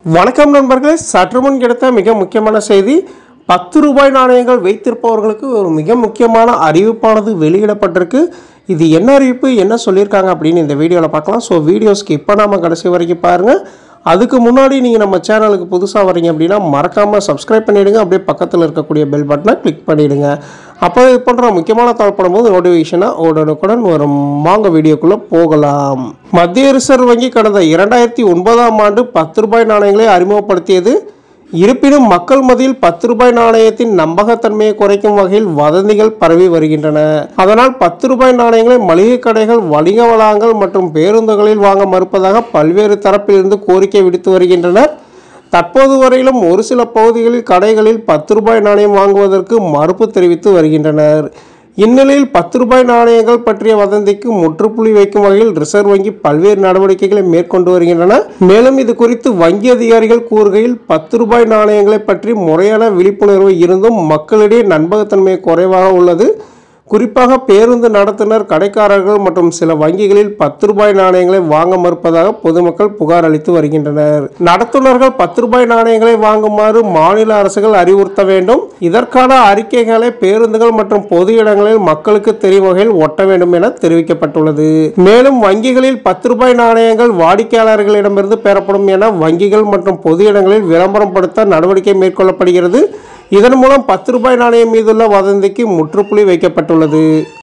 வணக்கம் நண்பர்களே சற்று முன் கிடைத்த மிக முக்கியமான செய்தி பத்து ரூபாய் நாணயங்கள் வைத்திருப்பவர்களுக்கு ஒரு மிக முக்கியமான அறிவிப்பானது வெளியிடப்பட்டிருக்கு இது என்ன அறிவிப்பு என்ன சொல்லியிருக்காங்க அப்படின்னு இந்த வீடியோவில் பார்க்கலாம் ஸோ வீடியோ ஸ்கிப் பண்ணாமல் கடைசி வரைக்கும் பாருங்கள் அதுக்கு முன்னாடி நீங்கள் நம்ம சேனலுக்கு புதுசாக வரீங்க அப்படின்னா மறக்காமல் சப்ஸ்கிரைப் பண்ணிவிடுங்க அப்படியே பக்கத்தில் இருக்கக்கூடிய பெல் பட்டனை கிளிக் பண்ணிவிடுங்க அப்போ இது போன்ற முக்கியமான தகவல் போது நோட்டிஃபிகேஷனாக உடனுக்குடன் வரும் வாங்க வீடியோக்குள்ளே போகலாம் மத்திய ரிசர்வ் வங்கி கடந்த இரண்டாயிரத்தி ஒன்பதாம் ஆண்டு பத்து ரூபாய் நாணயங்களை அறிமுகப்படுத்தியது இருப்பினும் மக்கள் மத்தியில் பத்து ரூபாய் நாணயத்தின் நம்பகத்தன்மையை குறைக்கும் வகையில் வதந்திகள் பரவி வருகின்றன அதனால் பத்து ரூபாய் நாணயங்களை மளிகை கடைகள் வணிக வளாகங்கள் மற்றும் பேருந்துகளில் வாங்க மறுப்பதாக பல்வேறு தரப்பிலிருந்து கோரிக்கை விடுத்து வருகின்றனர் தற்போது வரையிலும் ஒரு சில பகுதிகளில் கடைகளில் பத்து ரூபாய் நாணயம் வாங்குவதற்கு மறுப்பு தெரிவித்து வருகின்றனர் இந்நிலையில் பத்து ரூபாய் நாணயங்கள் பற்றிய வதந்திக்கு முற்றுப்புள்ளி வைக்கும் வகையில் ரிசர்வ் வங்கி பல்வேறு நடவடிக்கைகளை மேற்கொண்டு வருகின்றன மேலும் இது குறித்து வங்கி அதிகாரிகள் கூறுகையில் பத்து ரூபாய் நாணயங்களை பற்றி முறையான விழிப்புணர்வு இருந்தும் மக்களிடையே நம்பகத்தன்மை குறைவாக உள்ளது குறிப்பாக பேருந்து நடத்துனர் கடைக்காரர்கள் மற்றும் சில வங்கிகளில் பத்து ரூபாய் நாணயங்களை வாங்க மறுப்பதாக பொதுமக்கள் புகார் அளித்து வருகின்றனர் நடத்துனர்கள் பத்து ரூபாய் நாணயங்களை வாங்குமாறு மாநில அரசுகள் அறிவுறுத்த வேண்டும் இதற்கான அறிக்கைகளை பேருந்துகள் மற்றும் பொது இடங்களில் மக்களுக்கு தெரியும் வகையில் ஒட்ட வேண்டும் என தெரிவிக்கப்பட்டுள்ளது மேலும் வங்கிகளில் பத்து ரூபாய் நாணயங்கள் வாடிக்கையாளர்களிடமிருந்து பெறப்படும் என வங்கிகள் மற்றும் பொது இடங்களில் விளம்பரம் படுத்த நடவடிக்கை மேற்கொள்ளப்படுகிறது இதன் மூலம் பத்து ரூபாய் நாணயம் மீதுள்ள வதந்திக்கு முற்றுப்புள்ளி வைக்கப்பட்டுள்ளது